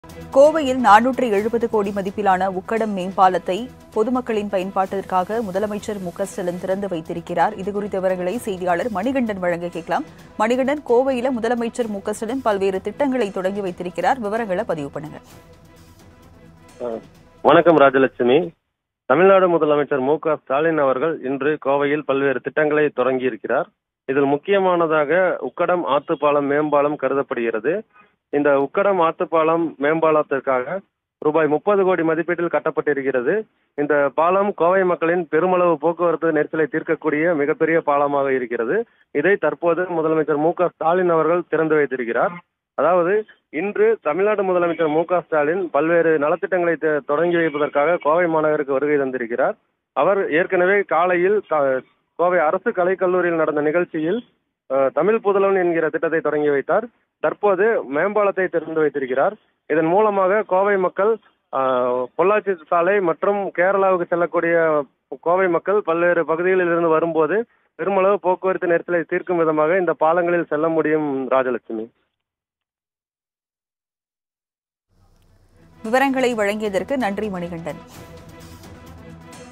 கோவையில் நானூற்று எழுபது கோடி மதிப்பிலான உக்கடம் மேம்பாலத்தை பொதுமக்களின் பயன்பாட்டிற்காக முதலமைச்சர் மு க ஸ்டாலின் திறந்து வைத்திருக்கிறார் இதுகுறித்த விவரங்களை செய்தியாளர் மணிகண்டன் வழங்க கேட்கலாம் மணிகண்டன் கோவையில முதலமைச்சர் மு க ஸ்டாலின் பல்வேறு திட்டங்களை தொடங்கி வைத்திருக்கிறார் விவரங்களை பதிவு பண்ணுங்க வணக்கம் ராஜலட்சுமி தமிழ்நாடு முதலமைச்சர் மு க ஸ்டாலின் அவர்கள் இன்று கோவையில் பல்வேறு திட்டங்களை தொடங்கி இருக்கிறார் இதில் முக்கியமானதாக உக்கடம் ஆத்துப்பாலம் மேம்பாலம் கருதப்படுகிறது இந்த உக்கடம் ஆத்துப்பாலம் மேம்பாலத்திற்காக ரூபாய் முப்பது கோடி மதிப்பீட்டில் கட்டப்பட்டிருக்கிறது இந்த பாலம் கோவை மக்களின் பெருமளவு போக்குவரத்து நெரிசலை தீர்க்கக்கூடிய மிகப்பெரிய பாலமாக இருக்கிறது இதை தற்போது முதலமைச்சர் மு க ஸ்டாலின் அவர்கள் திறந்து வைத்திருக்கிறார் அதாவது இன்று தமிழ்நாடு முதலமைச்சர் மு க ஸ்டாலின் பல்வேறு நலத்திட்டங்களை த- தொடங்கி வைப்பதற்காக கோவை மாநகருக்கு வருகை தந்திருக்கிறார் அவர் ஏற்கனவே காலையில் க- கோவை அரசு கலைக்கல்லூரியில் நடந்த நிகழ்ச்சியில் அஹ், தமிழ் புதல்வன் என்கிற திட்டத்தை தொடங்கி வைத்தார் தற்போது மேம்பாலத்தை திறந்து வைத்திருக்கிறார் இதன் மூலமாக கோவை மக்கள் அஹ், பொள்ளாச்சி சாலை மற்றும் கேரளாவுக்கு செல்லக்கூடிய கோவை மக்கள் பல்வேறு பகுதிகளில் இருந்து வரும்போது பெருமளவு போக்குவரத்து நெரிசலை தீர்க்கும் விதமாக இந்த பாலங்களில் செல்ல முடியும் ராஜலட்சுமி விவரங்களை வழங்கியதற்கு நன்றி மணிகண்டன்